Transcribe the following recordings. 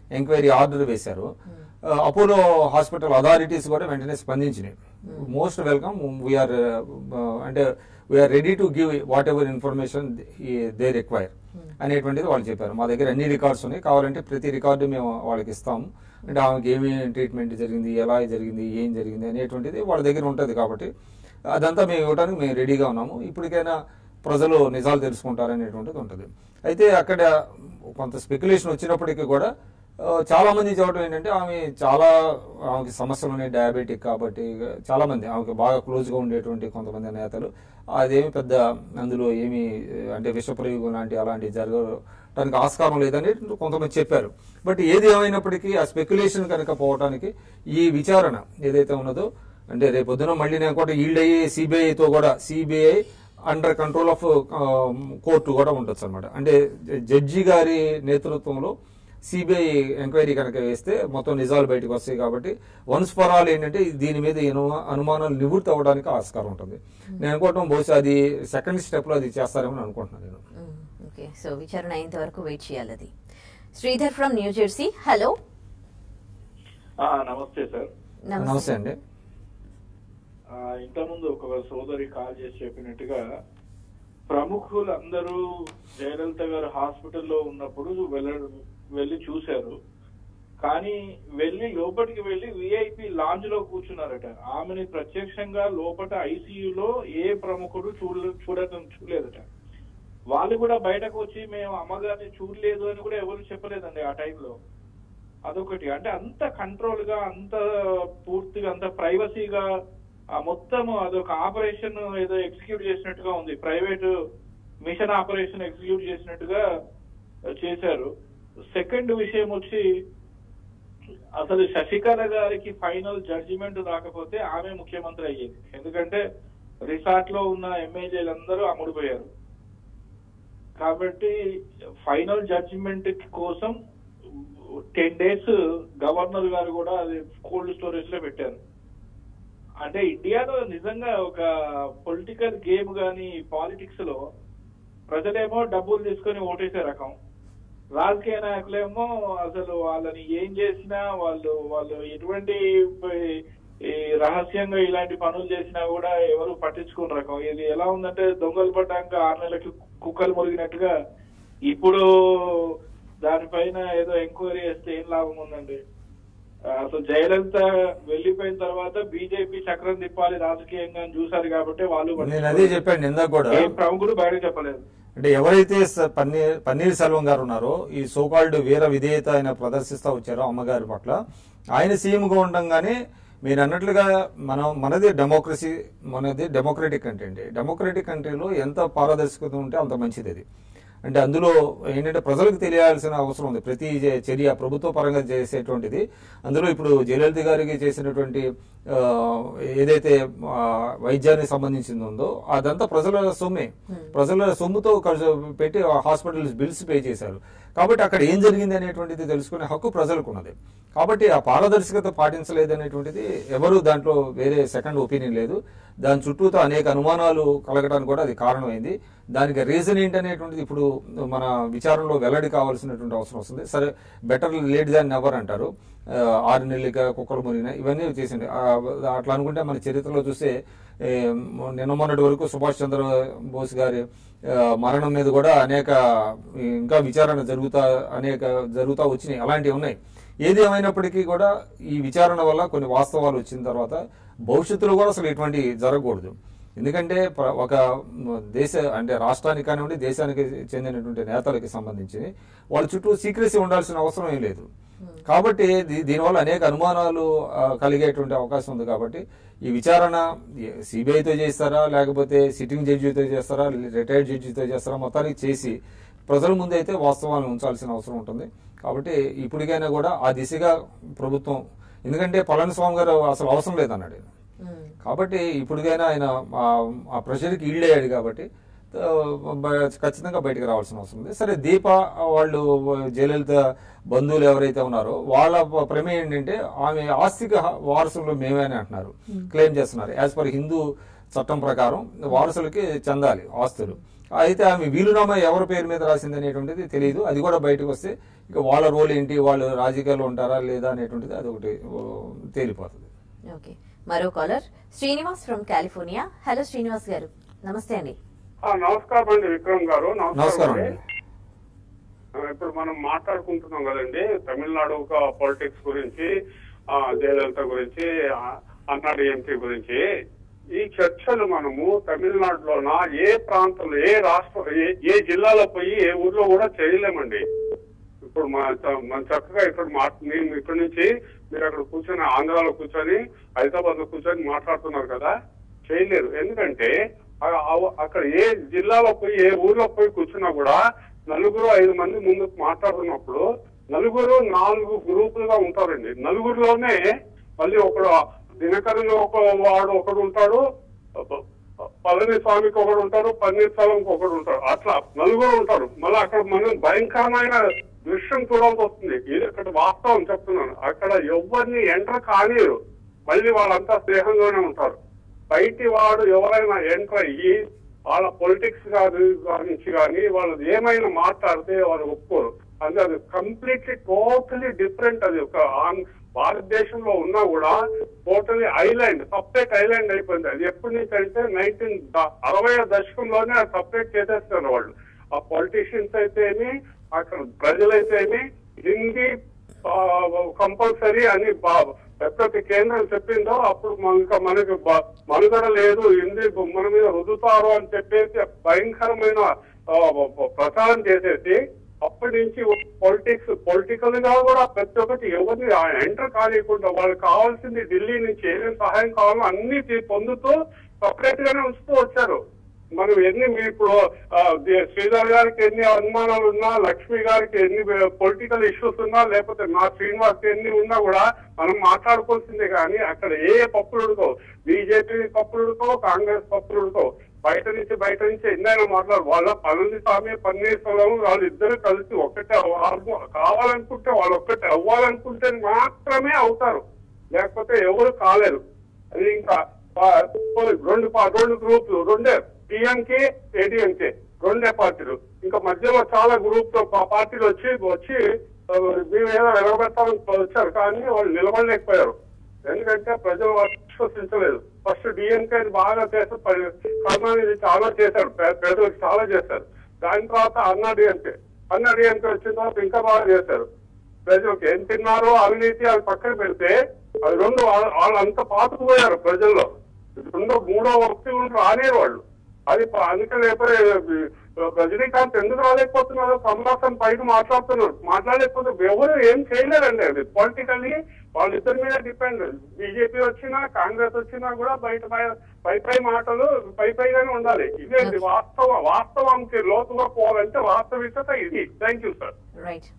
Enquiry order వేశారు ఆ, Apollo hospital authorities కూడా వెంటనే స్పందించినాయి మోస్ట్ వెల్కమ్ వీఆర్ అంటే we are ready to give whatever information they require అనేటువంటిది వాళ్ళు చెప్పారు మా దగ్గర అన్ని రికార్డ్స్ ఉన్నాయి కావాలంటే ప్రతి రికార్డు మేము వాళ్ళకి ఇస్తాము అంటే ఆమెకి ఏమి ట్రీట్మెంట్ జరిగింది ఎలా జరిగింది ఏం జరిగింది అనేటువంటిది వాళ్ళ దగ్గర ఉంటుంది కాబట్టి అదంతా మేము ఇవ్వడానికి మేము రెడీగా ఉన్నాము ఇప్పటికైనా ప్రజలు నిజాలు తెలుసుకుంటారనేటువంటిది ఉంటుంది అయితే అక్కడ కొంత స్పెక్యులేషన్ వచ్చినప్పటికీ కూడా ఆ, చాలా మంది చెప్పడం ఏంటంటే ఆమె చాలా ఆమెకి సమస్యలు ఉన్నాయి డయాబెటిక్ కాబట్టి చాలా మంది ఆమెకి బాగా క్లోజ్ గా ఉండేటువంటి కొంతమంది నేతలు అదేమి పెద్ద అందులో ఏమి అంటే విషప్రయోగం లాంటి అలాంటివి జరగడానికి ఆస్కారం లేదని కొంతమంది చెప్పారు బట్ ఏది ఏమైనప్పటికీ ఆ స్పెక్యులేషన్ కనుక పోవడానికి ఈ విచారణ ఏదైతే ఉన్నదో అంటే రేపు పొద్దున మళ్ళీ నేను కూడా ఈల్డ్ అయ్యి సిబిఐతో కూడా CBI under control of court కూడా ఉండొచ్చు అనమాట అంటే జడ్జి గారి నేతృత్వంలో సిబిఐ ఎంక్వైరీ కనుక వేస్తే మొత్తం నిజాలు బయటకు వస్తాయి కాబట్టి వన్స్ ఫర్ ఆల్ ఏంటంటే దీని మీద ఎన్నో- అనుమానాలు నివృత్తి అవ్వడానికి ఆస్కారం ఉంటుంది నేను అనుకోవటం బహుశా అది సెకండ్ స్టెప్ లో అది చేస్తారేమని అనుకుంటున్నాను నేను ఓకే సో విచారణ అయ్యేంత వరకు వెయిట్ చేయాలి అది Sridhar from New Jersey hello ఆ, నమస్తే సార్ నమస్తే అండి ఆ, ఇంతకుముందు ఒక సోదరి కాల్ చేసి చెప్పినట్టుగా ప్రముఖులు అందరూ జయలలిత గారు హాస్పిటల్లో ఉన్నప్పుడు వెళ్ళ వెళ్ళి చూశారు కానీ వెళ్ళి లోపలికి వెళ్ళి విఐపి లాంజ్ లో కూర్చున్నారట ఆమెని ప్రత్యక్షంగా లోపల ఐసీయూలో ఏ ప్రముఖుడు చూడ చూడటం చూడలేదట వాళ్ళు కూడా బయటకు వచ్చి మేము అమ్మగారిని చూడలేదు అని కూడా ఎవరు చెప్పలేదండి ఆ టైంలో అదొకటి అంటే అంత కంట్రోల్ గా అంత పూర్తిగా అంత ప్రైవసీగా ఆ మొత్తం అదొక ఆపరేషన్ ఏదో ఎగ్జిక్యూట్ చేసినట్టుగా ఉంది ప్రైవేట్ మిషన్ ఆపరేషన్ ఎగ్జిక్యూట్ చేసినట్టుగా చేశారు సెకండ్ విషయం వచ్చి అసలు శశికళ గారికి ఫైనల్ జడ్జిమెంట్ రాకపోతే ఆమె ముఖ్యమంత్రి అయ్యేది ఎందుకంటే రిసార్ట్ లో ఉన్న ఎమ్మెల్యేలందరూ అమ్ముడుపోయారు కాబట్టి ఫైనల్ జడ్జిమెంట్ కోసం టెన్ డేస్ గవర్నర్ గారు కూడా అది కోల్డ్ స్టోరేజ్ లో పెట్టారు అంటే ఇండియాలో నిజంగా ఒక పొలిటికల్ గేమ్ గాని పాలిటిక్స్ లో ప్రజలేమో డబ్బులు తీసుకొని ఓటేసే రకం రాజకీయ నాయకులేమో అసలు వాళ్ళని ఏం చేసినా వాళ్ళు వాళ్ళు ఎటువంటి ఈ రహస్యంగా ఇలాంటి పనులు చేసినా కూడా ఎవరు పట్టించుకున్న రకం ఇది ఎలా ఉందంటే దొంగలు పడ్డాక ఆరు నెలలకి కుక్కలు మురిగినట్టుగా ఇప్పుడు దానిపైన ఏదో ఎంక్వైరీ చేస్తే ఏం లాభం ఉందండి ఆ, అసలు జయలలిత వెళ్ళిపోయిన తర్వాత బీజేపీ చక్రం తిప్పాలి రాజకీయంగా అని చూశారు కాబట్టి వాళ్ళు నేను అదే చెప్పాను ఇందాక కూడా ఏ ప్రముఖుడు బయట చెప్పలేదు అంటే ఎవరైతే స- పన్నీర్ పన్నీర్ సెల్వం గారు ఉన్నారో ఈ సోకాల్డ్ వీర విధేయత ఆయన ప్రదర్శిస్తూ వచ్చారో అమ్మగారి పట్ల ఆయన సీఎం గా ఉండగానే మీరు అన్నట్లుగా మనం మనది డెమోక్రసీ మనది డెమోక్రటిక్ కంట్రీ అండి డెమోక్రటిక్ కంట్రీలో ఎంత పారదర్శకత ఉంటే అంత మంచిది అది అంటే అందులో ఏంటంటే ప్రజలకు తెలియాల్సిన అవసరం ఉంది ప్రతి చే- చర్య ప్రభుత్వ పరంగా చేసేటువంటిది అందులో ఇప్పుడు జయలలిత గారికి చేసినటువంటి ఆ, ఏదైతే ఆ, వైద్యానికి సంబంధించింది ఉందో అదంతా ప్రజల సొమ్మే ప్రజల సొమ్ముతో ఖర్చు పెట్టి హాస్పిటల్స్ బిల్స్ పే చేశారు కాబట్టి అక్కడ ఏం జరిగింది అనేటువంటిది తెలుసుకునే హక్కు ప్రజలకు ఉన్నది కాబట్టి ఆ పారదర్శకత పాటించలేదు అనేటువంటిది ఎవరు దాంట్లో వేరే సెకండ్ ఒపీనియన్ లేదు దాని చుట్టూతో అనేక అనుమానాలు కలగడానికి కూడా అది కారణమైంది దానికి రీజన్ ఏంటనేటువంటిది ఇప్పుడు మన విచారణలో వెల్లడి కావాల్సినటువంటి అవసరం వస్తుంది సరే బెటర్ లేట్ దాన్ నెవర్ అంటారు ఆ, ఆరు నెలలుగా కుక్కలు మురిగిన ఇవన్నీ చేసింది ఆ, అట్లా అనుకుంటే మన చరిత్రలో చూస్తే ఏ, నిన్న మొన్నటి వరకు సుభాష్ చంద్ర బోస్ గారి ఆ, మరణం మీద కూడా అనేక ఇంకా విచారణ జరుగుతా అనేక జరుగుతా వచ్చినాయి అలాంటివి ఉన్నాయి ఏది ఏమైనప్పటికీ కూడా ఈ విచారణ వల్ల కొన్ని వాస్తవాలు వచ్చిన తర్వాత భవిష్యత్తులో కూడా అసలు ఇటువంటి జరగకూడదు ఎందుకంటే ప్ర- ఒక మ- దేశ అంటే రాష్ట్రానికి కానివ్వండి దేశానికి చెందినటువంటి నేతలకి సంబంధించి వాళ్ళ చుట్టూ సీక్రెసీ ఉండాల్సిన అవసరం ఏం లేదు కాబట్టి దీ- దీనివల్ల అనేక అనుమానాలు ఆ, కలిగేటువంటి అవకాశం ఉంది కాబట్టి ఈ విచారణ సిబిఐతో చేస్తారా లేకపోతే సిట్టింగ్ జడ్జితో చేస్తారా రిటైర్డ్ జడ్జితో చేస్తారా మొత్తానికి చేసి ప్రజల ముందు అయితే వాస్తవాలను ఉంచాల్సిన అవసరం ఉంటుంది కాబట్టి ఇప్పటికైనా కూడా ఆ దిశగా ప్రభుత్వం ఎందుకంటే పళనిస్వామి గారు అసలు అవసరం లేదన్నాడు ఆయన. కాబట్టి ఇప్పటికైనా ఆయన ఆ- ఆ ప్రెషర్కి ఈల్డ్ అయ్యాడు కాబట్టి ఆ, బ- ఖచ్చితంగా బయటకు రావాల్సిన అవసరం ఉంది సరే దీప వాళ్ళు జయలలిత బంధువులు ఎవరైతే ఉన్నారో వాళ్ళ ప- ప్రమేయం ఏంటంటే ఆమె ఆస్తిక హ- వారసులు మేమే అని అంటున్నారు క్లెయిమ్ చేస్తున్నారు యాజ్ పర్ హిందూ చట్టం ప్రకారం వారసులకి చెందాలి ఆస్తులు అయితే ఆమె వీలునామా ఎవరి పేరు మీద రాసింది అనేటువంటిది తెలియదు అది కూడా బయటకు వస్తే ఇక వాళ్ళ రోల్ ఏంటి వాళ్ళు రాజకీయాల్లో ఉంటారా లేదా అనేటువంటిది అది ఒకటి ఓ, తేలిపోతుంది ఓకే మరో caller Srinivas from California hello Srinivas గారు నమస్తే అండి ఆ, నమస్కారం అండి విక్రమ్ గారు నమస్కారం అండి ఆ, ఇప్పుడు మనం మాట్లాడుకుంటున్నాం కదండి తమిళనాడు పాలిటిక్స్ గురించి ఆ, జయలలిత గురించి ఆ, అన్నా డిఎంకే గురించి ఈ చర్చలు మనము తమిళనాడులోన ఏ ప్రాంతంలో ఏ రాష్ట్రం ఏ- ఏ జిల్లాలో పోయి ఏ ఊర్లో కూడా చేయలేమండి ఇప్పుడు మన చ- మన చక్కగా ఇక్కడ మా నేను ఇక్కడ నుంచి మీరు అక్కడ కూర్చొని ఆంధ్రాలో కూర్చొని హైదరాబాద్ లో కూర్చొని మాట్లాడుతున్నారు కదా చేయలేరు ఎందుకంటే ఆ- ఆ- అక్కడ ఏ జిల్లాలో పోయి ఏ ఊర్లో పోయి కూర్చున్నా కూడా నలుగురు ఐదు మంది ముందు మాట్లాడుతున్నప్పుడు నలుగురు నాలుగు గ్రూపులుగా ఉంటారండి నలుగురిలోనే మళ్ళీ ఒకడు దినకరులో ఒక వాడు ఒకడు ఉంటాడు పళనిస్వామికి ఒకడు ఉంటాడు పన్నీర్సెల్వంకి ఒకడు ఉంటాడు అట్లా నలుగురు ఉంటారు మళ్ళీ అక్కడ మనం భయంకరమైన దృశ్యం చూడాల్సి వస్తుంది ఇది ఇక్కడ వాస్తవం చెప్తున్నాను అక్కడ ఎవరిని ఎంటర్ కానీరు మళ్ళీ వాళ్ళంతా స్నేహంగానే ఉంటారు బయటి వాడు ఎవరైనా ఎంటర్ అయ్యి వాళ్ళ పొలిటిక్స్ గారి గురించి కానీ వాళ్ళు ఏమైనా మాట్లాడితే వాళ్ళు ఒప్పుకోరు అంటే అది కంప్లీట్లీ టోటలీ డిఫరెంట్ అది ఒక ఆన్- భారతదేశంలో ఉన్నా కూడా టోటలీ ఐలాండ్ సపరేట్ ఐలాండ్ అయిపోయింది అది ఎప్పటి నుంచి అంటే నైన్టీన్ అరవై దశకంలోనే అది సపరేట్ చేసేస్తారు వాళ్ళు ఆ పొలిటీషియన్స్ అయితేమి అక్కడ ప్రజలైతేమి హిందీ కంపల్సరీ అని బా- ఎప్పుడైతే కేంద్రం చెప్పిందో అప్పుడు మన- ఇంకా మనకి బ- మనుగడ లేదు హిందీ మన మీద రుదుతారు అని చెప్పేసి భయంకరమైన ఆ, ప్రచారం చేసేసి అప్పటి నుంచి పొలిటిక్స్ పొలిటికల్ గా కూడా ప్రతి ఒక్కటి ఎవరిని ఎంటర్ కాలేకుండా వాళ్ళకి కావాల్సింది ఢిల్లీ నుంచి ఏమేమి సహాయం కావాలో అన్ని తీ- పొందుతూ సపరేట్ గానే ఉంచుతూ వచ్చారు మనం ఎన్ని మీ ఇప్పుడు ఆ, ది- శ్రీధర్ గారికి ఎన్ని అనుమానాలు ఉన్నా లక్ష్మి గారికి ఎన్ని పొలిటికల్ ఇష్యూస్ ఉన్నా లేకపోతే నా శ్రీనివాస్ ఎన్ని ఉన్నా కూడా మనం మాట్లాడుకోవాల్సిందే కానీ అక్కడ ఏ పప్పులు ఉడకో బీజేపీ పప్పులు ఉడకో కాంగ్రెస్ పప్పులు ఉడకో బయట నుంచి బయట నుంచి ఎన్నైనా మాట్లాడు వాళ్ళ పళనిస్వామి పన్నీర్సెల్వం వాళ్ళు ఇద్దరు కలిసి ఒక్కటే అవ్వ- కావాలనుకుంటే వాళ్ళు ఒక్కటే అవ్వాలనుకుంటే మాత్రమే అవుతారు లేకపోతే ఎవరు కాలేరు అది ఇంకా పా- రెండు పా- రెండు గ్రూపులు రెండే టీఎంకే ఏడీఎంకే రెండే పార్టీలు ఇంకా మధ్యలో చాలా గ్రూప్ పార్టీలు వచ్చి వచ్చి ఆ, మేము ఏదో నిలబెట్టాలని వచ్చారు కానీ వాళ్ళు నిలబడలేకపోయారు ఎందుకంటే ప్రజలు వాళ్ళు విశ్వసించలేదు ఫస్ట్ డిఎంకే బాగా చేశారు ప- కరుణానిధి చాలా చేశారు పే- పేదలకు చాలా చేశారు దాని తర్వాత అన్నా డిఎంకే అన్నా డిఎంకే వచ్చిన తర్వాత ఇంకా బాగా చేశారు ప్రజలకు ఏం తిన్నారో అవినీతి అది పక్కన పెడితే అది రెండు వాళ్ళ- వాళ్ళు అంత పాతుకుపోయారు ప్రజల్లో రెండో మూడో వ్యక్తి రానేరు వాళ్ళు అది ప- అందుకే లేకపోతే రజనీకాంత్ ఎందుకు రాలేకపోతున్నారు కమల్ హాసన్ పైన మాట్లాడుతున్నారు మాట్లాడలేకపోతే ఎవరు ఏం చేయలేరండి అది పొలిటికల్లీ వాళ్ళిద్దరి మీద డిపెండ్ బీజేపీ వచ్చినా కాంగ్రెస్ వచ్చినా కూడా బయట బయ- పై పై మాటలు పై పైగానే ఉండాలి ఇదే వాస్తవ వాస్తవానికి లోతుగా పోవాలంటే వాస్తవికత ఇది థ్యాంక్ యూ సార్ రైట్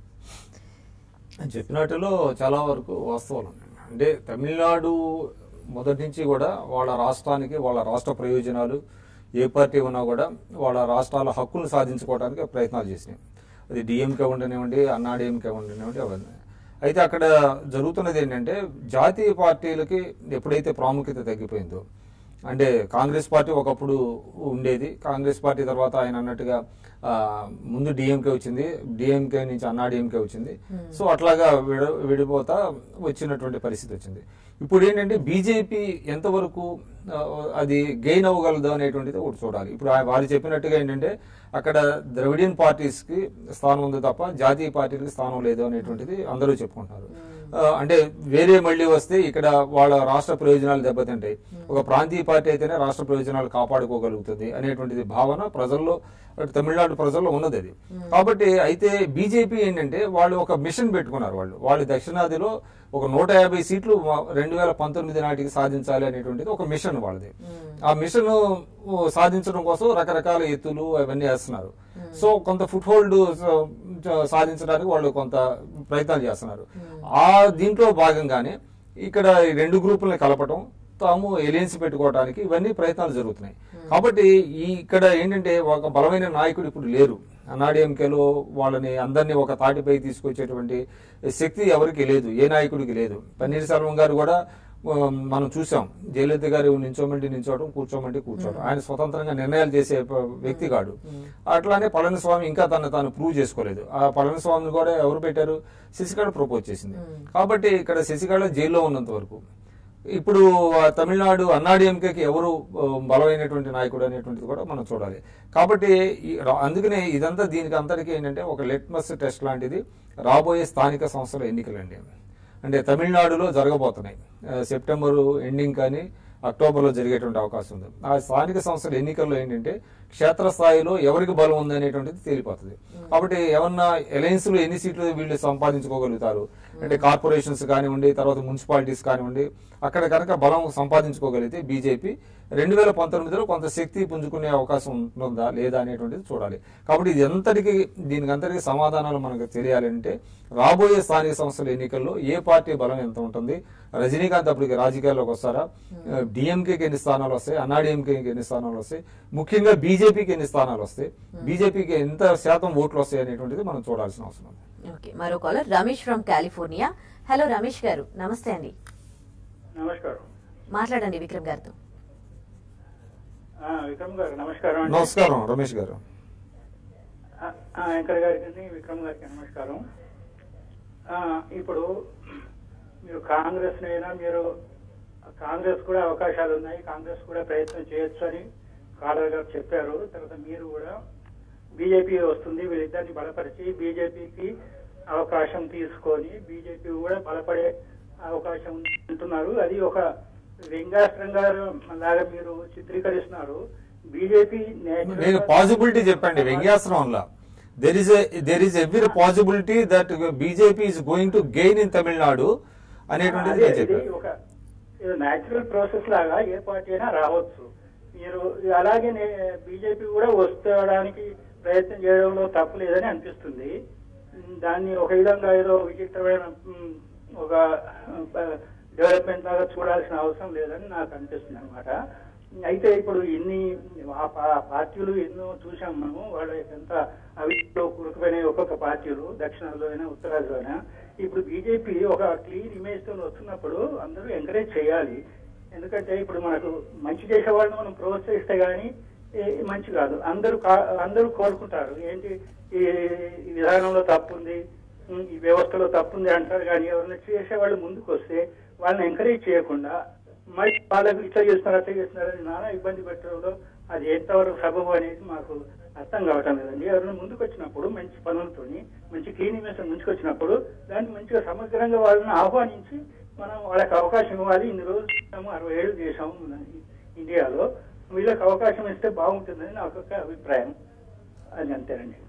చెప్పినట్టులో చాలా వరకు వాస్తవాలు ఉన్నాయి అంటే తమిళనాడు మొదటి నుంచి కూడా వాళ్ళ రాష్ట్రానికి వాళ్ళ రాష్ట్ర ప్రయోజనాలు ఏ పార్టీ ఉన్నా కూడా వాళ్ళ రాష్ట్రాల హక్కులను సాధించుకోవడానికి ప్రయత్నాలు చేసినాయి అది డిఎంకే ఉండనివ్వండి అన్నా డిఎంకే ఉండనివ్వండి అవన్నీ అయితే అక్కడ జరుగుతున్నది ఏంటంటే జాతీయ పార్టీలకి ఎప్పుడైతే ప్రాముఖ్యత తగ్గిపోయిందో అంటే కాంగ్రెస్ పార్టీ ఒకప్పుడు ఉండేది కాంగ్రెస్ పార్టీ తర్వాత ఆయన అన్నట్టుగా ఆ, ముందు డిఎంకే వచ్చింది డిఎంకే నుంచి అన్నా డిఎంకే వచ్చింది సో అట్లాగా విడ విడిపోతా వచ్చినటువంటి పరిస్థితి వచ్చింది ఇప్పుడు ఏంటంటే బీజేపీ ఎంతవరకు ఆ, అది గెయిన్ అవ్వగలదు అనేటువంటిది ఒకటి చూడాలి ఇప్పుడు ఆ- వారు చెప్పినట్టుగా ఏంటంటే అక్కడ ద్రవిడియన్ పార్టీస్ కి స్థానం ఉంది తప్ప జాతీయ పార్టీలకు స్థానం లేదు అనేటువంటిది అందరూ చెప్పుకుంటున్నారు ఆ, అంటే వేరే మళ్ళీ వస్తే ఇక్కడ వాళ్ళ రాష్ట్ర ప్రయోజనాలు దెబ్బతింటాయి ఒక ప్రాంతీయ పార్టీ అయితేనే రాష్ట్ర ప్రయోజనాలు కాపాడుకోగలుగుతుంది అనేటువంటిది భావన ప్రజల్లో అటు తమిళనాడు ప్రజల్లో ఉన్నది అది కాబట్టి అయితే బీజేపీ ఏంటంటే వాళ్ళు ఒక మిషన్ పెట్టుకున్నారు వాళ్ళు వాళ్ళు దక్షిణాదిలో ఒక నూట యాభై సీట్లు రెండు వేల పంతొమ్మిది నాటికి సాధించాలి అనేటువంటిది ఒక మిషన్ వాళ్ళది ఆ మిషన్ సాధించడం కోసం రకరకాల ఎత్తులు అవన్నీ వేస్తున్నారు సో కొంత ఫుట్ హోల్డ్ సాధించడానికి వాళ్ళు కొంత ప్రయత్నాలు చేస్తున్నారు ఆ దీంట్లో భాగంగానే ఇక్కడ ఈ రెండు గ్రూపుల్ని కలపటం తాము ఎలియన్స్ పెట్టుకోవడానికి ఇవన్నీ ప్రయత్నాలు జరుగుతున్నాయి కాబట్టి ఈ ఇక్కడ ఏంటంటే ఒక బలమైన నాయకుడు ఇప్పుడు లేరు అన్నాడీఎంకేలో వాళ్ళని అందరినీ ఒక తాటిపై తీసుకొచ్చేటువంటి శక్తి ఎవరికి లేదు ఏ నాయకుడికి లేదు పన్నీర్ సెల్వం గారు కూడా ఆ, మనం చూసాం జయలలిత గారు నించోమంటే నించోవడం కూర్చోమంటే కూర్చోవడం ఆయన స్వతంత్రంగా నిర్ణయాలు చేసే ప- వ్యక్తి కాడు అట్లానే పళనిస్వామి ఇంకా తను తాను ప్రూవ్ చేసుకోలేదు ఆ పళనిస్వామిని కూడా ఎవరు పెట్టారు శశికళ ప్రపోజ్ చేసింది కాబట్టి ఇక్కడ శశికళ జైల్లో ఉన్నంత వరకు ఇప్పుడు ఆ తమిళనాడు అన్నాడీఎంకేకి ఎవరు ఆ, బలమైనటువంటి నాయకుడు అనేటువంటిది కూడా మనం చూడాలి కాబట్టి ఈ రా- అందుకనే ఇదంతా దీనికి అంతటికీ ఏంటంటే ఒక లిట్మస్ టెస్ట్ లాంటిది రాబోయే స్థానిక సంస్థల ఎన్నికలండి అంటే తమిళనాడులో జరగబోతున్నాయి ఆ, సెప్టెంబర్ ఎండింగ్ కానీ అక్టోబర్లో జరిగేటువంటి అవకాశం ఉంది ఆ స్థానిక సంస్థల ఎన్నికల్లో ఏంటంటే క్షేత్రస్థాయిలో ఎవరికి బలం ఉంది అనేటువంటిది తేలిపోతుంది కాబట్టి ఏమన్నా అలయన్స్ లో ఎన్ని సీట్లు వీళ్ళు సంపాదించుకోగలుగుతారు అంటే కార్పొరేషన్స్ కానివ్వండి తర్వాత మున్సిపాలిటీస్ కానివ్వండి అక్కడ కనుక బలం సంపాదించుకోగలిగితే బీజేపీ రెండు వేల పంతొమ్మిదిలో కొంత శక్తి పుంజుకునే అవకాశం ఉంటుందా లేదా అనేటువంటిది చూడాలి కాబట్టి ఇది ఎంతటికి దీనికి అంతటికి సమాధానాలు మనకు తెలియాలంటే రాబోయే స్థానిక సంస్థల ఎన్నికల్లో ఏ పార్టీ బలం ఎంత ఉంటుంది రజనీకాంత్ అప్పటికి రాజకీయాల్లోకి వస్తారా డిఎంకేకి ఎన్ని స్థానాలు వస్తాయి అన్నాడీఎంకేకి ఎన్ని స్థానాలు వస్తాయి ముఖ్యంగా బీజేపీకి ఎన్ని స్థానాలు వస్తాయి బీజేపీకి ఎంత శాతం ఓట్లు వస్తాయి అనేటువంటిది మనం చూడాల్సిన అవసరం ఉంది ఓకే మరో caller Ramesh from California hello Ramesh గారు నమస్తే అండి నమస్కారం మాట్లాడండి విక్రమ్ గారితో ఆ, విక్రమ్ గారు నమస్కారం అండి. నమస్కారం రమేష్ గారు ఆ, ఆ, యాంకర్ గారికి విక్రమ్ గారికి నమస్కారం ఆ, ఇప్పుడు మీరు కాంగ్రెస్ అయినా మీరు కాంగ్రెస్ కూడా అవకాశాలు ఉన్నాయి కాంగ్రెస్ కూడా ప్రయత్నం చేయొచ్చు అని కాలర్ గారు చెప్పారు తర్వాత మీరు కూడా బీజేపీ వస్తుంది వీళ్ళిద్దరిని బలపరిచి బీజేపీకి అవకాశం తీసుకొని బీజేపీ కూడా బలపడే అవకాశం ఉంది అంటున్నారు అది ఒక వ్యంగ్యాస్త్రంగా లాగా మీరు చిత్రీకరిస్తున్నారు బీజేపీ నేను పాసిబిలిటీ చెప్పండి వ్యంగ్యాస్త్రంలా there is there is every possibility that BJP is going to gain in Tamil Nadu అనేటువంటిది అదే, నేను ఇది చెప్పాను ఒక న్యాచురల్ ప్రాసెస్ లాగా ఏ పార్టీ అయినా రావచ్చు మీరు అలాగే బీజేపీ కూడా వస్తడానికి ప్రయత్నం చేయడంలో తప్పు లేదని అనిపిస్తుంది ఉమ్, దాన్ని ఒక విధంగా ఏదో విచిత్రమైన ఉమ్, ఒక డెవలప్మెంట్ లాగా చూడాల్సిన అవసరం లేదని నాకు అనిపిస్తుంది అనమాట అయితే ఇప్పుడు ఇన్ని ఆ పా- పార్టీలు ఎన్నో చూసాం మనము వాళ్ళ ఎంత అవిలో కూరుకుపోయినాయి ఒక్కొక్క పార్టీలు దక్షిణాల్లో అయినా ఉత్తరాదిలో అయినా ఇప్పుడు బీజేపీ ఒక క్లీన్ ఇమేజ్ తో వస్తున్నప్పుడు అందరూ ఎంకరేజ్ చేయాలి ఎందుకంటే ఇప్పుడు మనకు మంచి చేసే వాళ్ళని మనం ప్రోత్సహిస్తే గానీ ఏ- మంచి కాదు అందరూ కా- అందరూ కోరుకుంటారు ఏంటి ఈ ఈ విధానంలో తప్పు ఉంది ఉమ్, ఈ వ్యవస్థలో తప్పు ఉంది అంటారు కానీ ఎవరైనా చేసే వాళ్ళు ముందుకు వస్తే వాళ్ళని ఎంకరేజ్ చేయకుండా మరి వాళ్ళకి ఇట్లా చేస్తున్నారు అట్లా చేస్తున్నారు అని నానా ఇబ్బంది పెట్టడంలో అది ఎంతవరకు సబబు అనేది మాకు అర్థం కావటం లేదండి ఎవరైనా ముందుకు వచ్చినప్పుడు మంచి పనులతోని మంచి క్లీన్ ఇమేజ్ ముందుకు వచ్చినప్పుడు దాన్ని మంచిగా సమగ్రంగా వాళ్ళని ఆహ్వానించి మనం వాళ్ళకి అవకాశం ఇవ్వాలి ఇన్ని రోజులు చేసాము అరవై ఏళ్ళు చేసాము మన ఇండియాలో వీళ్ళకి అవకాశం ఇస్తే బాగుంటుందని నాకు ఒక అభిప్రాయం అది అంతేనండి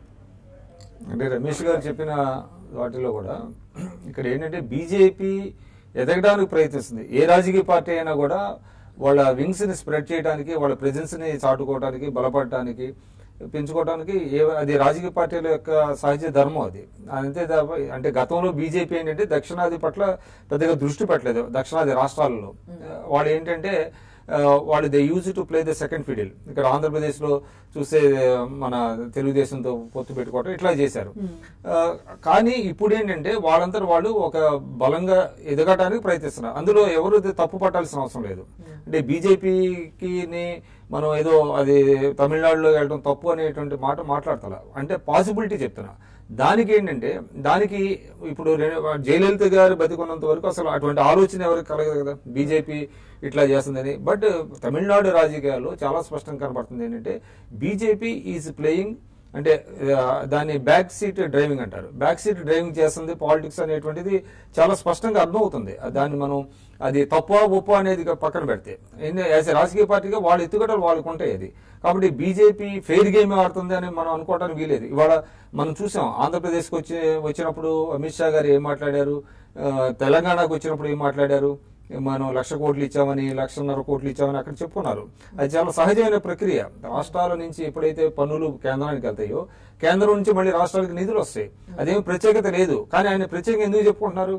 అంటే రమేష్ గారు చెప్పిన వాటిలో కూడా ఇక్కడ ఏంటంటే బీజేపీ ఎదగడానికి ప్రయత్నిస్తుంది ఏ రాజకీయ పార్టీ అయినా కూడా వాళ్ళ వింగ్స్ ని స్ప్రెడ్ చేయడానికి వాళ్ళ ప్రెజెన్స్ ని చాటుకోవడానికి బలపడటానికి పెంచుకోవడానికి ఏ అది రాజకీయ పార్టీల యొక్క సహజ ధర్మం అది అంతే తప్ప అంటే గతంలో బీజేపీ ఏంటంటే దక్షిణాది పట్ల పెద్దగా దృష్టి పెట్టలేదు దక్షిణాది రాష్ట్రాలలో వాళ్ళు ఏంటంటే ఆ, వాళ్ళు they use to play the second fiddle ఇక్కడ ఆంధ్రప్రదేశ్ లో చూస్తే మన తెలుగుదేశంతో పొత్తు పెట్టుకోవటం ఇట్లా చేశారు ఆ, కానీ ఇప్పుడు ఏంటంటే వాళ్ళంతా వాళ్ళు ఒక బలంగా ఎదగటానికి ప్రయత్నిస్తున్నారు అందులో ఎవరు ఇది తప్పు పట్టాల్సిన అవసరం లేదు అంటే బీజేపీకి మనం ఏదో అది తమిళనాడులో వెళ్ళడం తప్పు అనేటువంటి మాట మాట్లాడతా అంటే పాసిబిలిటీ చెప్తున్నా దానికి ఏంటంటే దానికి ఇప్పుడు రె- జయలలిత గారు బతికున్నంత వరకు అసలు అటువంటి ఆలోచన ఎవరికి కలగదు కదా బీజేపీ ఇట్లా చేస్తుందని బట్ తమిళనాడు రాజకీయాల్లో చాలా స్పష్టంగా కనబడుతుంది ఏంటంటే బీజేపీ ఈజ్ ప్లేయింగ్ అంటే ఆ, దాన్ని బ్యాక్ సీట్ డ్రైవింగ్ అంటారు బ్యాక్ సీట్ డ్రైవింగ్ చేస్తుంది పాలిటిక్స్ అనేటువంటిది చాలా స్పష్టంగా అర్థమవుతుంది దాన్ని మనం అది తప్ప ఉప్ప అనేది ఇక పక్కన పెడితే యాజ్ ఏ రాజకీయ పార్టీగా వాళ్ళ ఎత్తుగడలు వాళ్ళకు ఉంటాయి అది కాబట్టి బీజేపీ ఫెయిర్ గేమ్ ఆడుతుంది అని మనం అనుకోవడానికి వీలేదు ఇవాళ మనం చూసాం ఆంధ్రప్రదేశ్కి వచ్చి వచ్చినప్పుడు అమిత్ షా గారు ఏం మాట్లాడారు ఆ, తెలంగాణకు వచ్చినప్పుడు ఏం మాట్లాడారు మనం లక్ష కోట్లు ఇచ్చామని లక్షన్నర కోట్లు ఇచ్చామని అక్కడ చెప్పుకున్నారు అది చాలా సహజమైన ప్రక్రియ రాష్ట్రాల నుంచి ఎప్పుడైతే పన్నులు కేంద్రానికి వెళ్తాయో కేంద్రం నుంచి మళ్ళీ రాష్ట్రాలకు నిధులు వస్తాయి అదేమి ప్రత్యేకత లేదు కానీ ఆయన ప్రత్యేకంగా ఎందుకు చెప్పుకుంటున్నారు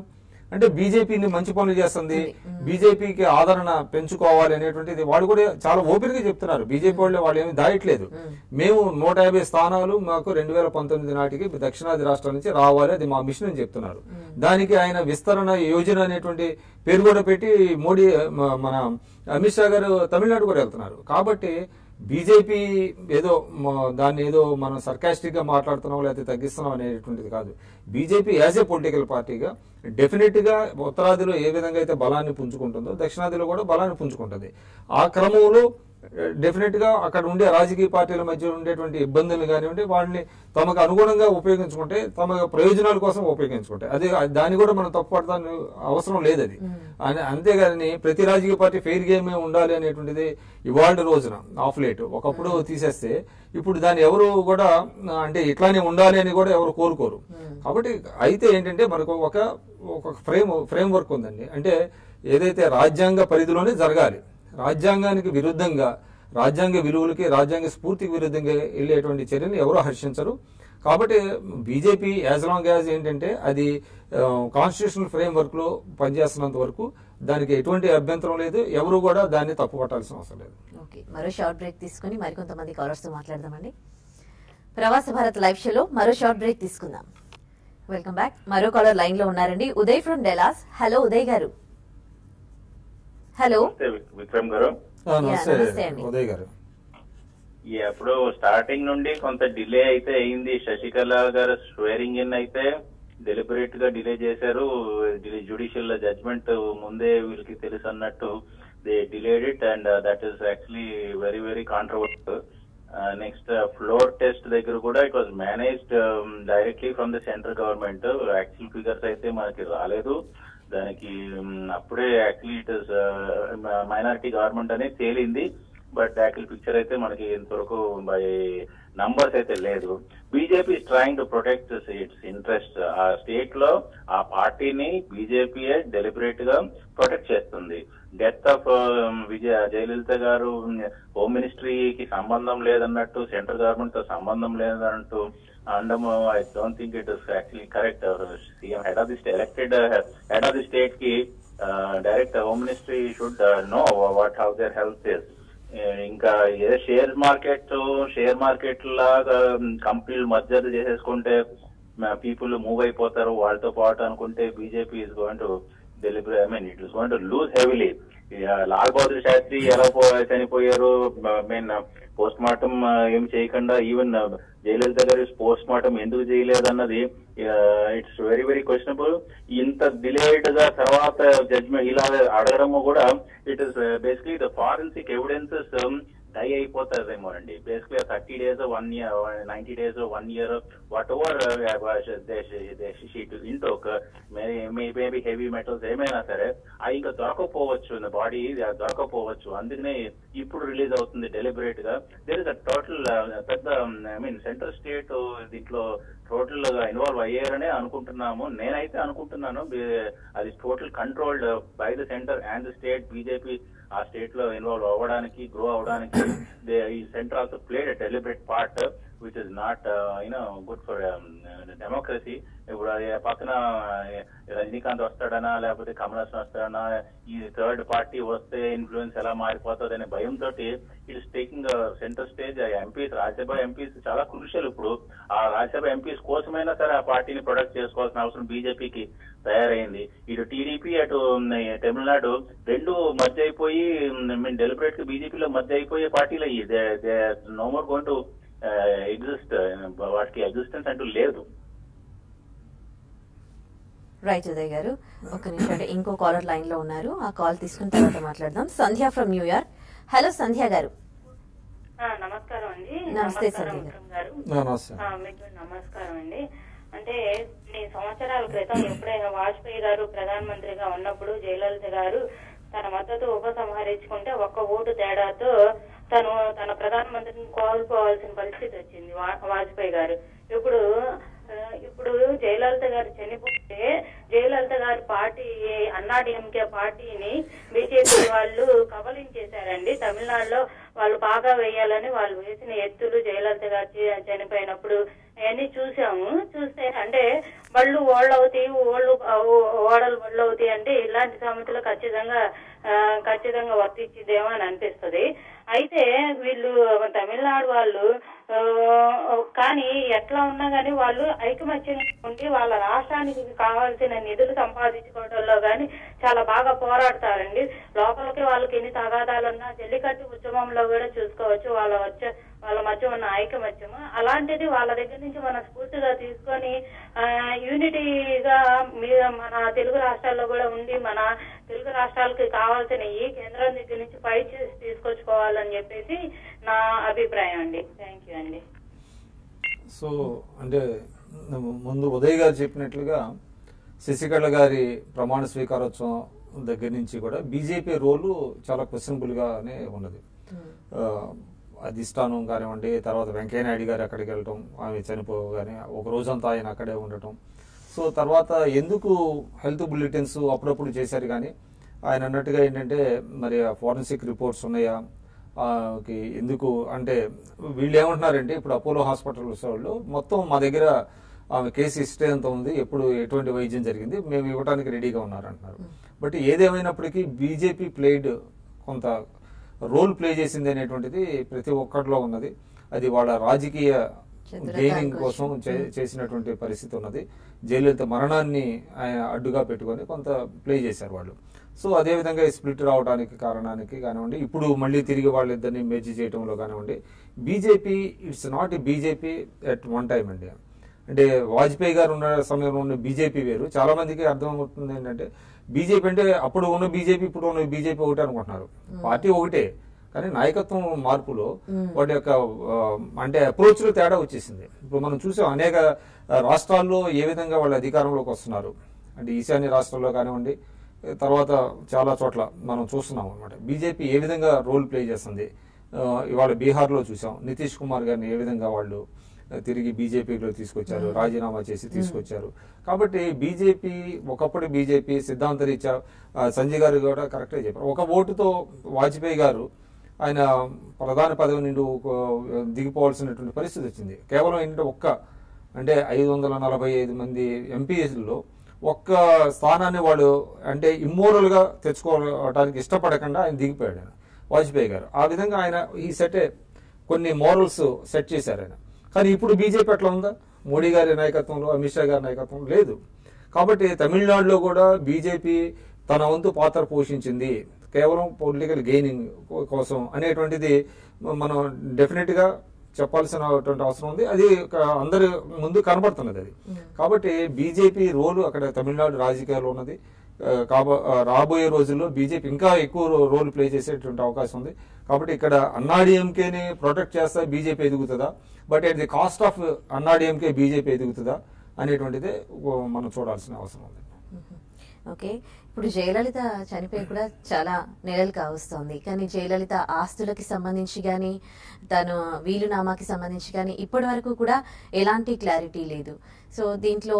అంటే బీజేపీని మంచి పనులు చేస్తుంది బీజేపీకి ఆదరణ పెంచుకోవాలి అనేటువంటిది వాళ్ళు కూడా చాలా ఓపెన్ గా చెప్తున్నారు బీజేపీ వాళ్ళు వాళ్ళు ఏమి దాయట్లేదు మేము నూట యాభై స్థానాలు మాకు రెండు వేల పంతొమ్మిది నాటికి దక్షిణాది రాష్ట్రాల నుంచి రావాలి అది మా మిషన్ అని చెప్తున్నారు దానికి ఆయన విస్తరణ యోజన అనేటువంటి పేరు కూడా పెట్టి మోడీ మ- మన అమిత్ షా గారు తమిళనాడు కూడా వెళ్తున్నారు కాబట్టి బీజేపీ ఏదో మ- దాన్ని ఏదో మనం సర్కాస్టిక్ గా మాట్లాడుతున్నాం లేకపోతే తగ్గిస్తున్నాం అనేటువంటిది కాదు బీజేపీ యాజ్ ఏ పొలిటికల్ పార్టీగా డెఫినెట్ గా ఉత్తరాదిలో ఏ విధంగా అయితే బలాన్ని పుంజుకుంటుందో దక్షిణాదిలో కూడా బలాన్ని పుంజుకుంటుంది ఆ క్రమంలో డెఫినెట్ గా అక్కడ ఉండే రాజకీయ పార్టీల మధ్య ఉండేటువంటి ఇబ్బందులు కానివ్వండి వాటిని తమకు అనుగుణంగా ఉపయోగించుకుంటే తమ ప్రయోజనాల కోసం ఉపయోగించుకుంటే అది దాన్ని కూడా మనం తప్పుపడతాను అవసరం లేదు అది అని- అంతేగాని ప్రతి రాజకీయ పార్టీ ఫెయిర్ గేమే ఉండాలి అనేటువంటిది ఇవాళ రోజున ఆఫ్ లేట్ ఒకప్పుడు తీసేస్తే ఇప్పుడు దాన్ని ఎవరు కూడా ఆ, అంటే ఇట్లానే ఉండాలి అని కూడా ఎవరు కోరుకోరు కాబట్టి అయితే ఏంటంటే మనకు ఒక ఒక ఫ్రేమ్ ఫ్రేమ్ వర్క్ ఉందండి అంటే ఏదైతే రాజ్యాంగ పరిధిలోనే జరగాలి రాజ్యాంగానికి విరుద్ధంగా రాజ్యాంగ విలువలకి రాజ్యాంగ స్ఫూర్తికి విరుద్ధంగా వెళ్ళేటువంటి చర్యలు ఎవరూ హర్షించరు కాబట్టి బీజేపీ యాజ్ లాంగ్ యాజ్ ఏంటంటే అది కాన్స్టిట్యూషనల్ ఫ్రేమ్ వర్క్ లో పనిచేస్తున్నంత వరకు దానికి ఎటువంటి అభ్యంతరం లేదు ఎవరు కూడా దాన్ని తప్పు పట్టాల్సిన అవసరం లేదు ఓకే మరో షార్ట్ బ్రేక్ తీసుకుని మరికొంతమంది కాలర్స్ తో మాట్లాడదామండి ప్రవాస భారత్ లైవ్ షోలో మరో షార్ట్ బ్రేక్ తీసుకుందాం వెల్కమ్ బ్యాక్ మరో కాలర్ లైన్ లో ఉన్నారండి Uday from Dallas hello Uday గారు హలో నమస్తే విక్- విక్రమ్ గారు ఆ, నమస్తే నమస్తే అండి. ఉదయ్ గారు ఈ అప్పుడు స్టార్టింగ్ నుండి కొంత డిలే అయితే అయింది శశికళ గారు స్వేరింగ్ ఇన్ అయితే డెలిబరేట్ గా డిలే చేశారు జుడిషియల్ జడ్జ్మెంట్ ముందే వీళ్ళకి తెలుసు అన్నట్టు they delayed it and that is actually very very controversy next floor test దగ్గర కూడా it was managed directly from the central government actual figures అయితే మనకి రాలేదు దానికి మ్, అప్పుడే actually it is minority government అనేది తేలింది బట్ యాక్చువల్ పిక్చర్ అయితే మనకి ఇంతవరకు బై నంబర్స్ అయితే లేదు BJP trying to protect its interest ఆ స్టేట్ లో ఆ పార్టీని బీజేపీ డెలిబరేట్ గా ప్రొటెక్ట్ చేస్తుంది డెత్ ఆఫ్ విజయ జయలలిత గారు హోమ్ మినిస్ట్రీకి సంబంధం లేదన్నట్టు సెంట్రల్ గవర్నమెంట్ తో సంబంధం లేదన్నట్టు అండము I don't think it is actually correct CM head of the head head of the state కి direct home ministry should know what how their health is ఇంకా a share market share market లాగా కంపెనీలు merger చేసేసుకుంటే people move అయిపోతారు వాళ్ళతో పాటు అనుకుంటే BJP is going to delivery I mean it is going to lose heavily Lal Bahadur Shastri ఎలా పో- చనిపోయారు మీన్ పోస్ట్ మార్టం ఏం చేయకుండా ఈవెన్ జయలలిత గారి పోస్ట్ మార్టం ఎందుకు చేయలేదు అన్నది ఇట్స్ వెరీ వెరీ క్వశ్చనబుల్ ఇంత డిలేడ్ గా తర్వాత జడ్జ్మెంట్ ఇలా అడగడము కూడా it is basically the forensic evidences die అయిపోతారేమో అండి basically thirty days one year ninety days one year whatever into maybe heavy metals ఏమైనా సరే అవి ఇంకా దొరకపోవచ్చు బాడీ దొరకపోవచ్చు అందుకనే ఇప్పుడు రిలీజ్ అవుతుంది డెలిబరేట్ గా దేర్ ఇస్ అ టోటల్ పెద్ద ఐ మీన్ సెంట్రల్ స్టేట్ దీంట్లో టోటల్ గా ఇన్వాల్వ్ అయ్యారనే అనుకుంటున్నాము నేనైతే అనుకుంటున్నాను బే- అది total controlled by the centre and the state BJP ఆ స్టేట్ లో ఇన్వాల్వ్ అవ్వడానికి గ్రో అవ్వడానికి దే- ఈ centre also played deliberate part which is not you know good for democracy ఇప్పుడు అది పక్కన uh, రజనీకాంత్ వస్తాడనా లేకపోతే కమల్ హాసన్ వస్తాడనా ఈ థర్డ్ పార్టీ వస్తే ఇన్ఫ్లుయెన్స్ ఎలా మారిపోతుంది అనే భయంతో it is taking centre stage MPs Rajya Sabha MPs చాలా క్రూషియల్ ఇప్పుడు ఆ రాజ్యసభ ఎంపీస్ కోసమైనా సరే ఆ పార్టీని ప్రొడక్ట్ చేసుకోవాల్సిన అవసరం బీజేపీకి తయారైంది ఇటు టీడీపీ అటు ఉమ్, తమిళనాడు రెండు మధ్య అయిపోయి మీన్ డెలిబరేట్ గా బీజేపీలో మధ్య అయిపోయే పార్టీలు అయ్యి they no more gone to exist వాటికి ఎగ్జిస్టెన్స్ అంటూ లేదు రైట్ ఉదయ్ గారు ఒక్క నిమిషం అంటే ఇంకో కాలర్ లైన్ లో ఉన్నారు ఆ కాల్ తీసుకున్న తర్వాత మాట్లాడదాం Sandhya from New York hello Sandhya గారు ఆ, నమస్కారం అండి నమస్తే, నమస్కారం సంజయ్ గారు. విక్రమ్ గారు నమస్తే ఆ, మీకు నమస్కారం అండి అంటే కొన్ని సంవత్సరాల క్రితం ఎప్పుడైనా వాజ్పేయి గారు ప్రధానమంత్రిగా ఉన్నప్పుడు జయలలిత గారు తన మద్దతు ఉపసంహరించుకుంటే ఒక్క ఓటు తేడాతో తను తన ప్రధానమంత్రిని కోల్పోవాల్సిన పరిస్థితి వచ్చింది వా- వాజ్పేయి గారు ఇప్పుడు ఆ, ఇప్పుడు జయలలిత గారు చనిపోతే జయలలిత గారి పార్టీ అన్నాడీఎంకే పార్టీని బీజేపీ వాళ్ళు కబలించేశారండి తమిళనాడులో వాళ్ళు బాగా వేయాలని వాళ్ళు వేసిన ఎత్తులు జయలలిత గారు చ- చనిపోయినప్పుడు అవన్నీ చూసాము చూస్తే అంటే బళ్ళు ఓళ్ళు అవుతాయి ఓళ్ళు ఆ, ఓ- ఓడలు బళ్ళు అవుతాయి అంటే ఇలాంటి సామెతలు ఖచ్చితంగా ఆ, ఖచ్చితంగా వర్తించిదేమో అని అనిపిస్తది అయితే వీళ్ళు తమిళనాడు వాళ్ళు ఆ, కానీ ఎట్లా ఉన్నా కానీ వాళ్ళు ఐకమత్యంగా ఉండి వాళ్ళ రాష్ట్రానికి కావాల్సిన నిధులు సంపాదించుకోవడంలో కానీ చాలా బాగా పోరాడతారండి లోపలికి వాళ్ళకి ఎన్ని తగాదాలున్నా జల్లికట్టు ఉద్యమంలో కూడా చూసుకోవచ్చు వాళ్ళ వచ్చే వాళ్ళ మధ్య ఉన్న ఐకమత్యము అలాంటిది వాళ్ళ దగ్గర నుంచి మనం స్ఫూర్తిగా తీసుకొని ఆ, యూనిటీగా మీ- మన తెలుగు రాష్ట్రాల్లో కూడా ఉండి మన తెలుగు రాష్ట్రాలకి కావాల్సిన ఈ కేంద్రం దగ్గర నుంచి పై చేసి తీసుకొచ్చుకోవాలని చెప్పేసి నా అభిప్రాయం అండి థ్యాంక్ యూ అండి సో అంటే ముందు ఉదయ్ గారు చెప్పినట్లుగా శశికళ గారి ప్రమాణ స్వీకారోత్సవం దగ్గర నుంచి కూడా బీజేపీ రోలు చాలా క్వశ్చనబుల్ గానే ఉన్నది ఆ, అధిష్టానం కానివ్వండి తర్వాత వెంకయ్యనాయుడు గారు అక్కడికి వెళ్ళటం ఆమె చనిపోగానే ఒక రోజంతా ఆయన అక్కడే ఉండటం సో తర్వాత ఎందుకు హెల్త్ బులెటిన్స్ అప్పుడప్పుడు చేశారు కానీ ఆయన అన్నట్టుగా ఏంటంటే మరి ఫారెన్సిక్ రిపోర్ట్స్ ఉన్నాయా ఆ, కి ఎందుకు అంటే వీళ్ళు ఏమంటున్నారంటే ఇప్పుడు అపోలో హాస్పిటల్స్ వాళ్ళు మొత్తం మా దగ్గర ఆమె కేసు హిస్టరీ ఎంత ఉంది ఎప్పుడు ఎటువంటి వైద్యం జరిగింది మేము ఇవ్వడానికి రెడీగా ఉన్నారంటున్నారు బట్ ఏదేమైనప్పటికీ బీజేపీ ప్లేడ్ కొంత రోల్ ప్లే చేసింది అనేటువంటిది ప్రతి ఒక్కరిలో ఉన్నది అది వాళ్ళ రాజకీయ చతురత గెయినింగ్ కోసం. కోసం చే- చేసినటువంటి పరిస్థితి ఉన్నది జయలలిత మరణాన్ని ఆయన అడ్డుగా పెట్టుకొని కొంత ప్లే చేశారు వాళ్ళు సో అదే విధంగా స్ప్లిట్ రావడానికి కారణానికి కానివ్వండి ఇప్పుడు మళ్ళీ తిరిగి వాళ్ళిద్దరిని మెర్జ్ చేయడంలో కానివ్వండి BJP it's not BJP at one time అండి అంటే వాజ్పేయి గారు ఉన్న సమయంలో ఉన్న బీజేపీ వేరు చాలా మందికి అర్థమవుతుంది ఏంటంటే బీజేపీ అంటే అప్పుడు ఉన్న బీజేపీ ఇప్పుడు ఉన్న బీజేపీ ఒకటే అనుకుంటున్నారు పార్టీ ఒకటే కానీ నాయకత్వం మార్పులో వాటి యొక్క ఆ, అంటే అప్రోచ్ లో తేడా వచ్చేసింది ఇప్పుడు మనం చూసాం అనేక ఆ, రాష్ట్రాల్లో ఏ విధంగా వాళ్ళు అధికారంలోకి వస్తున్నారు అంటే ఈశాన్య రాష్ట్రాల్లో కానివ్వండి తర్వాత చాలా చోట్ల మనం చూస్తున్నాం అనమాట బీజేపీ ఏ విధంగా రోల్ ప్లే చేస్తుంది ఆ, ఇవాళ బీహార్లో చూసాం నితీష్ కుమార్ గారిని ఏ విధంగా వాళ్ళు ఆ, తిరిగి బీజేపీలో తీసుకొచ్చారు రాజీనామా చేసి తీసుకొచ్చారు కాబట్టి బీజేపీ ఒకప్పుడు బీజేపీ సిద్ధాంత రీత్యా ఆ, సంజయ్ గారు కూడా కరెక్ట్గా చెప్పారు ఒక ఓటుతో వాజ్పేయి గారు ఆయన ప్రధాన పదవి నుండి ఒక- దిగిపోవాల్సినటువంటి పరిస్థితి వచ్చింది కేవలం ఏంటంటే ఒక్క అంటే ఐదు వందల నలభై ఐదు మంది ఎంపీఎస్లో ఒక్క స్థానాన్ని వాళ్ళు అంటే ఇమ్మోరల్ గా తెచ్చుకోవడానికి ఇష్టపడకుండా ఆయన దిగిపోయాడు ఆయన వాజ్పేయి గారు ఆ విధంగా ఆయన ఈ సెటే కొన్ని మోరల్స్ సెట్ చేశారు ఆయన కానీ ఇప్పుడు బీజేపీ ఎట్లా ఉందా మోడీ గారి నాయకత్వంలో అమిత్ షా గారి నాయకత్వం లేదు కాబట్టి తమిళనాడులో కూడా బీజేపీ తన వంతు పాత్ర పోషించింది కేవలం పొలిటికల్ గెయినింగ్ కోసం అనేటువంటిది మనం డెఫినెట్ గా చెప్పాల్సినటువంటి అవసరం ఉంది అది ఒక అందరి ముందు కనబడుతున్నది అది కాబట్టి బీజేపీ రోలు అక్కడ తమిళనాడు రాజకీయాల్లో ఉన్నది ఆ, కాబో ఆ, రాబోయే రోజుల్లో బీజేపీ ఇంకా ఎక్కువ రో- రోల్ ప్లే చేసేటువంటి అవకాశం ఉంది కాబట్టి ఇక్కడ అన్నాడీఎంకేని ప్రొటెక్ట్ చేస్తా బీజేపీ ఎదుగుతుందా but at the cost of AIADMK BJP ఎదుగుతుందా అనేటువంటిదే ఓ మనం చూడాల్సిన అవసరం ఉంది ఓకే ఇప్పుడు జయలలిత చనిపోయి కూడా చాలా నెలలు కావస్తోంది కానీ జయలలిత ఆస్తులకి సంబంధించి కానీ తను వీలునామాకి సంబంధించి కానీ ఇప్పటి వరకు కూడా ఎలాంటి క్లారిటీ లేదు సో దీంట్లో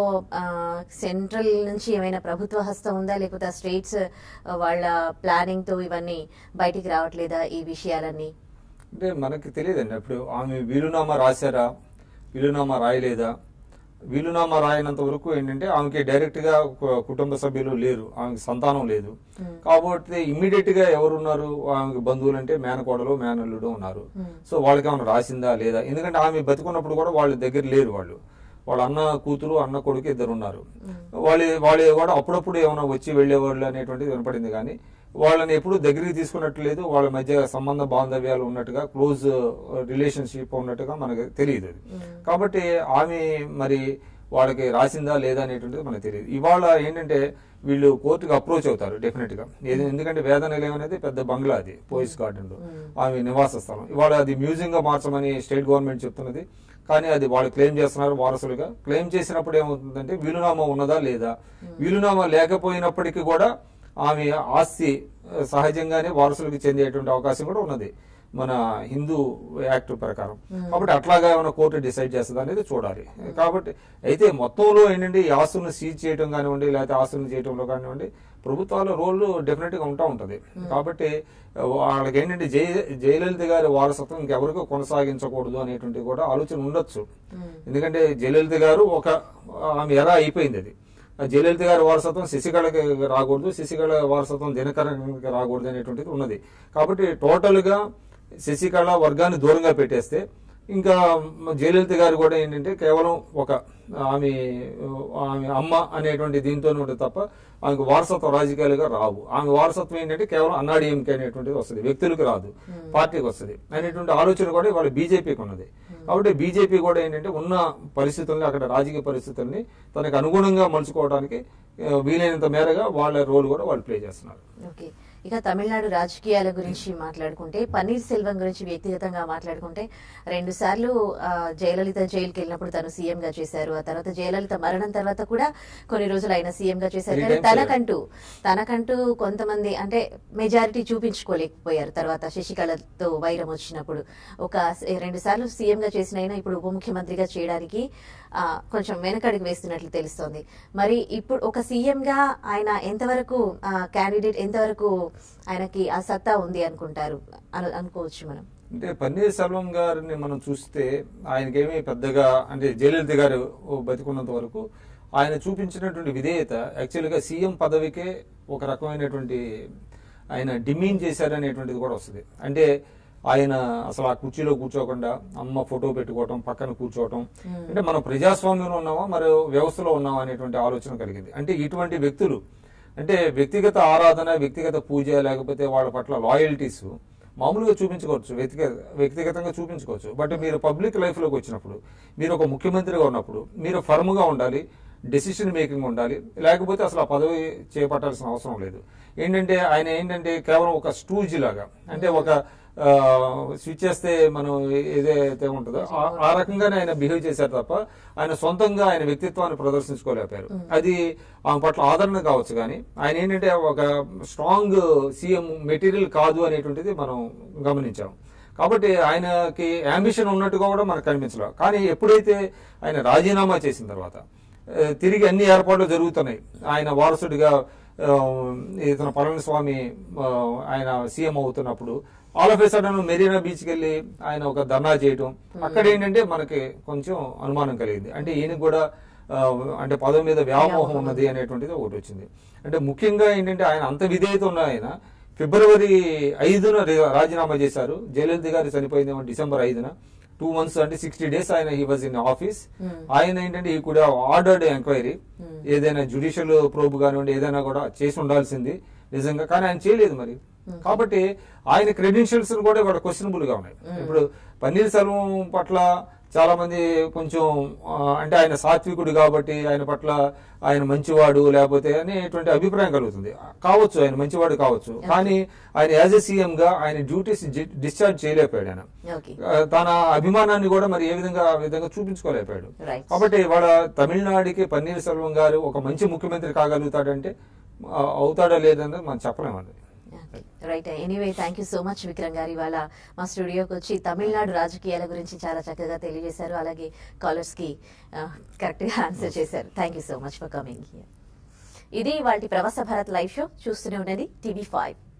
సెంట్రల్ నుంచి ఏమైనా ప్రభుత్వ హస్తం ఉందా లేకపోతే స్టేట్స్ వాళ్ళ ప్లానింగ్ తో ఇవన్నీ బయటికి రావట్లేదా ఈ విషయాలన్నీ అంటే మనకి తెలియదండి ఇప్పుడు ఆమె వీలునామా రాశారా వీలునామా రాయలేదా వీలునామా రాయనంత వరకు ఏంటంటే ఆమెకి డైరెక్ట్ గా కు- కుటుంబ సభ్యులు లేరు ఆమెకి సంతానం లేదు కాబట్టి ఇమ్మీడియట్ గా ఎవరున్నారు ఆమెకి బంధువులు అంటే మేనకోడలు మేనల్లుడు ఉన్నారు సో వాళ్ళకి ఏమైనా రాసిందా లేదా ఎందుకంటే ఆమె బతికున్నప్పుడు కూడా వాళ్ళ దగ్గర లేరు వాళ్ళు వాళ్ళ అన్న కూతురు అన్న కొడుకు ఇద్దరు ఉన్నారు వాళ్ళు వాళ్ళు కూడా అప్పుడప్పుడు ఏమైనా వచ్చి వెళ్ళేవాళ్ళు అనేటువంటిది వినపడింది కానీ వాళ్ళని ఎప్పుడు దగ్గరికి తీసుకున్నట్టు లేదు వాళ్ళ మధ్య సంబంధ బాంధవ్యాలు ఉన్నట్టుగా క్లోజ్ రిలేషన్షిప్ ఉన్నట్టుగా మనకు తెలియదు అది కాబట్టి ఆమె మరి వాళ్ళకి రాసిందా లేదా అనేటువంటిది మనకు తెలియదు ఇవాళ ఏంటంటే వీళ్ళు కోర్టుకు అప్రోచ్ అవుతారు డెఫినెట్ గా ఏది- ఎందుకంటే వేద నిలయం అనేది పెద్ద బంగ్లా అది పోయిస్ గార్డెన్ లో ఆమె నివాస స్థలం ఇవాళ అది మ్యూజియం గా మార్చమని స్టేట్ గవర్నమెంట్ చెప్తున్నది కానీ అది వాళ్ళు క్లెయిమ్ చేస్తున్నారు వారసులుగా క్లెయిమ్ చేసినప్పుడు ఏమవుతుందంటే వీలునామా ఉన్నదా లేదా వీలునామా లేకపోయినప్పటికీ కూడా ఆమె ఆస్తి ఆ, సహజంగానే వారసులకు చెందేటువంటి అవకాశం కూడా ఉన్నది మన హిందూ యాక్ట్ ప్రకారం కాబట్టి అట్లాగా ఏమైనా కోర్టు డిసైడ్ చేస్తుంది అనేది చూడాలి కాబట్టి అయితే మొత్తంలో ఏంటంటే ఈ ఆస్తులను సీజ్ చేయడం కానివ్వండి లేకపోతే ఆస్తులను చేయడంలో కానివ్వండి ప్రభుత్వాల రోల్ డెఫినెట్ గా ఉంటా ఉంటది కాబట్టి వాళ్ళకి ఏంటంటే జయ జయలలిత గారి వారసత్వం ఇంకెవరికో కొనసాగించకూడదు అనేటువంటి కూడా ఆలోచన ఉండొచ్చు ఎందుకంటే జయలలిత గారు ఒక ఆమె ఎరా అయిపోయింది అది ఆ జయలలిత గారి వారసత్వం శశికళకి రాకూడదు శశికళ వారసత్వం దినకరకి రాకూడదు అనేటువంటిది ఉన్నది కాబట్టి టోటల్ గా శశికళ వర్గాన్ని దూరంగా పెట్టేస్తే ఇంకా జయలలిత గారు కూడా ఏంటంటే కేవలం ఒక ఆమె ఆమె అమ్మ అనేటువంటి దీంతోనే ఉంటుంది తప్ప ఆమెకు వారసత్వ రాజకీయాలుగా రావు ఆమె వారసత్వం ఏంటంటే కేవలం అన్నాడీఎంకే అనేటువంటిది వస్తుంది వ్యక్తులకు రాదు పార్టీకి వస్తుంది అనేటువంటి ఆలోచన కూడా ఇవాళ బీజేపీకి ఉన్నది కాబట్టి బీజేపీ కూడా ఏంటంటే ఉన్న పరిస్థితుల్ని అక్కడ రాజకీయ పరిస్థితుల్ని తనకు అనుగుణంగా మలుచుకోవడానికి ఆ, వీలైనంత మేరగా వాళ్ళ రోల్ కూడా వాళ్ళు ప్లే చేస్తున్నారు ఓకే ఇక తమిళనాడు రాజకీయాల గురించి మాట్లాడుకుంటే పన్నీర్ సెల్వం గురించి వ్యక్తిగతంగా మాట్లాడుకుంటే రెండు సార్లు ఆ, జయలలిత జైలుకి వెళ్ళినప్పుడు తను సీఎం గా చేశారు ఆ తర్వాత జయలలిత మరణం తర్వాత కూడా కొన్ని రోజులు ఆయన సీఎం గా చేశారు Three కానీ times తనకంటూ తనకంటూ కొంతమంది అంటే మెజారిటీ చూపించుకోలేకపోయారు తర్వాత శశికళతో వైరం వచ్చినప్పుడు ఒక రెండు సార్లు సీఎం గా చేసిన ఆయన ఇప్పుడు ఉప ముఖ్యమంత్రిగా చేయడానికి ఆ, కొంచెం వెనకడుగు వేస్తున్నట్లు తెలుస్తోంది మరి ఇప్పుడు ఒక సీఎం గా ఆయన ఎంతవరకు క్యాండిడేట్ ఎంతవరకు ఆయనకి ఆ సత్తా ఉంది అనుకుంటారు అను- అనుకోవచ్చు మనం అంటే పన్నీర్ సెల్వం గారిని మనం చూస్తే ఆయనకేమీ పెద్దగా అంటే జయలలిత గారు బతికున్నంత వరకు ఆయన చూపించినటువంటి విధేయత యాక్చువల్గా సీఎం పదవికే ఒక రకమైనటువంటి ఆయన డిమీన్ చేశారనేటువంటిది కూడా వస్తుంది అంటే ఆయన అసలు ఆ కుర్చీలో కూర్చోకుండా అమ్మ ఫోటో పెట్టుకోవటం పక్కన కూర్చోవటం అంటే మనం ప్రజాస్వామ్యంలో ఉన్నామా మరి వ్యవస్థలో ఉన్నామా అనేటువంటి ఆలోచన కలిగింది అంటే ఇటువంటి వ్యక్తులు అంటే వ్యక్తిగత ఆరాధన వ్యక్తిగత పూజ లేకపోతే వాళ్ళ పట్ల లాయల్టీస్ మామూలుగా చూపించుకోవచ్చు వ్యక్తిగత వ్యక్తిగతంగా చూపించుకోవచ్చు బట్ మీరు పబ్లిక్ లైఫ్ లోకి వచ్చినప్పుడు మీరు ఒక ముఖ్యమంత్రిగా ఉన్నప్పుడు మీరు ఫర్మ్ గా ఉండాలి డెసిషన్ మేకింగ్ ఉండాలి లేకపోతే అసలు ఆ పదవి చేపట్టాల్సిన అవసరం లేదు ఏంటంటే ఆయన ఏంటంటే కేవలం ఒక స్టూజ్ లాగా అంటే ఒక స్విచ్ చేస్తే మనం ఏదైతే ఉంటుందో ఆ- ఆ రకంగానే ఆయన బిహేవ్ చేశారు తప్ప ఆయన సొంతంగా ఆయన వ్యక్తిత్వాన్ని ప్రదర్శించుకోలేకపోయారు అది ఆమె పట్ల ఆదరణ కావచ్చు కానీ ఆయన ఏంటంటే ఒక స్ట్రాంగ్ సీఎం మెటీరియల్ కాదు అనేటువంటిది మనం గమనించాం కాబట్టి ఆయనకి అంబిషన్ ఉన్నట్టుగా కూడా మనకు కనిపించలేదు కానీ ఎప్పుడైతే ఆయన రాజీనామా చేసిన తర్వాత ఆ, తిరిగి అన్ని ఏర్పాట్లు జరుగుతున్నాయి ఆయన వారసుడిగా ఆ, ఇతను పళనిస్వామి ఆ, ఆయన సీఎం అవుతున్నప్పుడు all of a sudden Marina బీచ్కి వెళ్ళి ఆయన ఒక ధర్నా చేయటం అక్కడ ఏంటంటే మనకి కొంచెం అనుమానం కలిగింది అంటే ఈయనకి కూడా ఆ, అంటే పదవి మీద వ్యామోహం ఉన్నది అనేటువంటిది ఒకటి వచ్చింది అంటే ముఖ్యంగా ఏంటంటే ఆయన అంత విధేయత ఉన్న ఆయన ఫిబ్రవరి ఐదున రే- రాజీనామా చేశారు జయలలిత గారు చనిపోయిందేమో డిసెంబర్ ఐదున టూ మంత్స్ అంటే సిక్స్టీ డేస్ ఆయన హీ వాజ్ ఇన్ ఆఫీస్ ఆయన ఏంటంటే ఈ కూడా ఆర్డర్డ్ ఎంక్వైరీ ఏదైనా జుడిషియల్ ప్రోబ్ కానివ్వండి ఏదైనా కూడా చేసి ఉండాల్సింది నిజంగా కానీ ఆయన చేయలేదు మరి కాబట్టి ఆయన క్రెడెన్షియల్స్ కూడా ఇవాళ క్వశ్చనబుల్ గా ఉన్నాయి ఇప్పుడు పన్నీర్ సెల్వం పట్ల చాలా మంది కొంచెం ఆ, అంటే ఆయన సాత్వికుడు కాబట్టి ఆయన పట్ల ఆయన మంచివాడు లేకపోతే అనేటువంటి అభిప్రాయం కలుగుతుంది కావచ్చు ఆయన మంచివాడు కావచ్చు కానీ ఆయన యాజ్ ఎ సీఎం గా ఆయన డ్యూటీస్ డిశ్చార్జ్ చేయలేకపోయాడు ఆయన ఓకే ఆ, తన అభిమానాన్ని కూడా మరి ఏ విధంగా ఆ విధంగా చూపించుకోలేకపోయాడు Right. కాబట్టి ఇవాళ తమిళనాడుకి పన్నీర్ సెల్వం గారు ఒక మంచి ముఖ్యమంత్రి కాగలుగుతాడంటే ఆ, అవుతాడా లేదన్నది మనం చెప్పలేమండి right anyway thank you so much Vikram గారు ఇవాళ మా స్టూడియోకి వచ్చి తమిళనాడు రాజకీయాల గురించి చాలా చక్కగా తెలియజేశారు అలాగే కాలర్స్ కి కరెక్ట్ గా ఆన్సర్ చేశారు thank you so much for coming here ఇది వాటి ప్రవాస భారత్ లైవ్ షో చూస్తూనే ఉన్నది టీవీ ఫైవ్